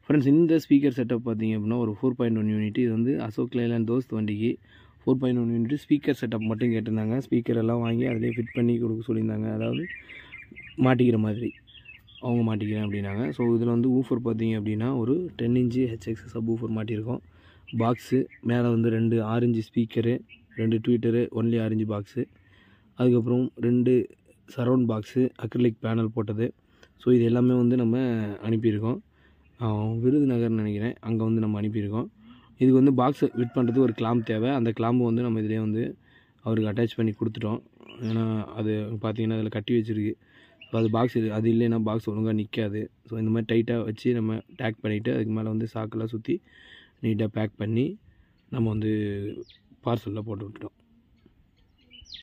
friends இந்த speaker setup பார்த்தீங்க அப்படின்னா ஒரு ஃபோர் பாயிண்ட் ஒன் யூனிட் இது வந்து அசோக் லேலாண்ட் தோஸ்த் வண்டிக்கு four point one unit speaker setup மட்டும் கேட்டிருந்தாங்க ஸ்பீக்கர் எல்லாம் வாங்கி அதிலே ஃபிட் பண்ணி கொடுக்க சொல்லியிருந்தாங்க அதாவது மாட்டிக்கிற மாதிரி அவங்க மாட்டிக்கிறேன் அப்படின்னாங்க ஸோ இதில் வந்து ஊஃபர் பார்த்தீங்க அப்படின்னா ஒரு ten inch H X sub woofer மாட்டியிருக்கோம் பாக்ஸு மேலே வந்து ரெண்டு ஆரஞ்சு ஸ்பீக்கரு ரெண்டு ட்வீட்டரு ஒன்லி ஆரஞ்சு பாக்ஸு அதுக்கப்புறம் ரெண்டு சரவுண்ட் பாக்ஸு அக்ரிலிக் பேனல் போட்டது ஸோ இது எல்லாமே வந்து நம்ம அனுப்பியிருக்கோம் ஆஹ் விருதுநகர்னு நினைக்கிறேன் அங்கே வந்து நம்ம அனுப்பியிருக்கோம் இதுக்கு வந்து பாக்ஸ் ஃபிட் பண்ணுறதுக்கு ஒரு கிளாம்ப் தேவை அந்த கிளாம்பு வந்து நம்ம இதிலே வந்து அவருக்கு அட்டாச் பண்ணி கொடுத்துட்டோம் ஏன்னா அது பார்த்தீங்கன்னா அதில் கட்டி வச்சுருக்கு ஸோ அது பாக்ஸ் இது அது இல்லைன்னா பாக்ஸ் ஒழுங்காக நிற்காது ஸோ இந்த மாதிரி டைட்டாக வச்சு நம்ம டேக் பண்ணிவிட்டு அதுக்கு மேலே வந்து சாக்கெல்லாம் சுற்றி நீட்டாக பேக் பண்ணி நம்ம வந்து பார்சலில் போட்டு விட்டுட்டோம்